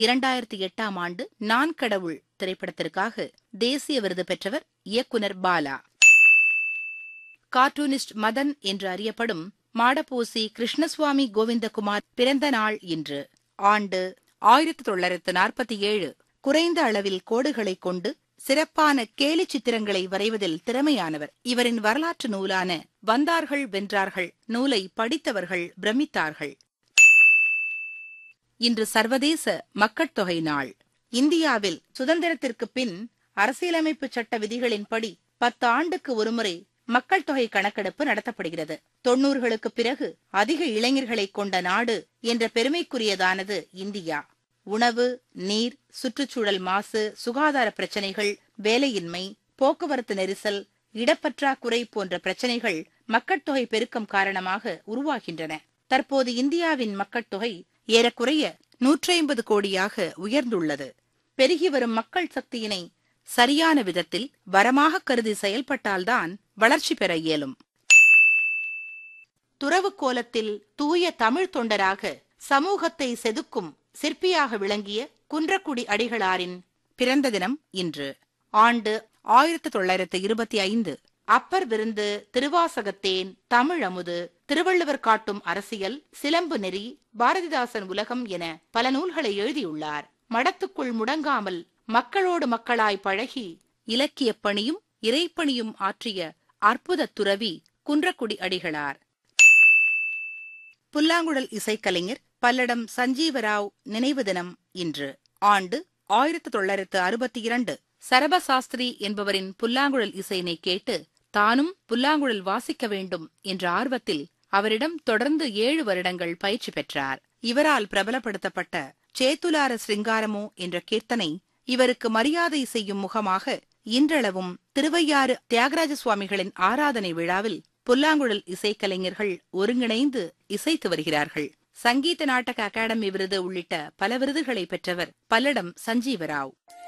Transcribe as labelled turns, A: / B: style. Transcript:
A: இரண்டாயிரத்தி எட்டாம் ஆண்டு நான் கடவுள் திரைப்படத்திற்காக தேசிய விருது பெற்றவர் இயக்குனர் பாலா கார்ட்டூனிஸ்ட் மதன் என்று அறியப்படும் மாடப்போசி கிருஷ்ணசுவாமி கோவிந்தகுமார் பிறந்த நாள் இன்று ஆண்டு ஆயிரத்தி தொள்ளாயிரத்து நாற்பத்தி ஏழு குறைந்த அளவில் கோடுகளைக் கொண்டு சிறப்பான கேலி சித்திரங்களை வரைவதில் திறமையானவர் இவரின் வரலாற்று நூலான வந்தார்கள் வென்றார்கள் நூலை படித்தவர்கள் பிரமித்தார்கள் இன்று சர்வதேச மக்கட்தொகை நாள் இந்தியாவில் சுதந்திரத்திற்கு பின் அரசியலமைப்பு சட்ட விதிகளின்படி பத்து ஆண்டுக்கு ஒருமுறை மக்கள் தொகை கணக்கெடுப்பு நடத்தப்படுகிறது தொன்னூறுகளுக்கு பிறகு அதிக இளைஞர்களை கொண்ட நாடு என்ற பெருமைக்குரியதானது இந்தியா உணவு நீர் சுற்றுச்சூழல் மாசு சுகாதார பிரச்சனைகள் வேலையின்மை போக்குவரத்து நெரிசல் இடப்பற்றாக்குறை போன்ற பிரச்சனைகள் மக்கட்தொகை பெருக்கம் காரணமாக உருவாகின்றன தற்போது இந்தியாவின் மக்கட்தொகை ஏறக்குறைய நூற்றி ஐம்பது கோடியாக உயர்ந்துள்ளது பெருகி வரும் மக்கள் சக்தியினை சரியான விதத்தில் வரமாக கருதி செயல்பட்டால்தான் வளர்ச்சி பெற இயலும் துறவு கோலத்தில் தூய தமிழ் தொண்டராக சமூகத்தை செதுக்கும் சிற்பியாக விளங்கிய குன்றக்குடி அடிகளாரின் பிறந்த தினம் இன்று ஆண்டு ஆயிரத்து தொள்ளாயிரத்து இருபத்தி ஐந்து அப்பர் விருந்து திருவாசகத்தேன் தமிழ் அமுது திருவள்ளுவர் காட்டும் அரசியல் சிலம்பு நெறி பாரதிதாசன் உலகம் என பல நூல்களை எழுதியுள்ளார் மடத்துக்குள் முடங்காமல் மக்களோடு மக்களாய் பழகி இலக்கியப் பணியும் இறைப்பணியும் ஆற்றிய அற்புத துறவி குன்றக்குடி அடிகளார் புல்லாங்குழல் இசைக்கலைஞர் பல்லடம் சஞ்சீவராவ் நினைவு தினம் இன்று ஆண்டு ஆயிரத்து தொள்ளாயிரத்து அறுபத்தி இரண்டு சரபசாஸ்திரி என்பவரின் புல்லாங்குழல் இசையினை கேட்டு தானும் புல்லாங்குழல் வாசிக்க வேண்டும் என்ற ஆர்வத்தில் அவரிடம் தொடர்ந்து ஏழு வருடங்கள் பயிற்சி பெற்றார் இவரால் பிரபலப்படுத்தப்பட்ட சேத்துலார சிருங்காரமோ என்ற கீர்த்தனை இவருக்கு மரியாதை செய்யும் முகமாக இன்றளவும் திருவையாறு தியாகராஜ சுவாமிகளின் ஆராதனை விழாவில் புல்லாங்குழல் இசைக்கலைஞர்கள் ஒருங்கிணைந்து இசைத்து வருகிறார்கள் சங்கீத நாடக அகாடமி விருது உள்ளிட்ட பல விருதுகளை பெற்றவர் பல்லடம் சஞ்சீவராவ்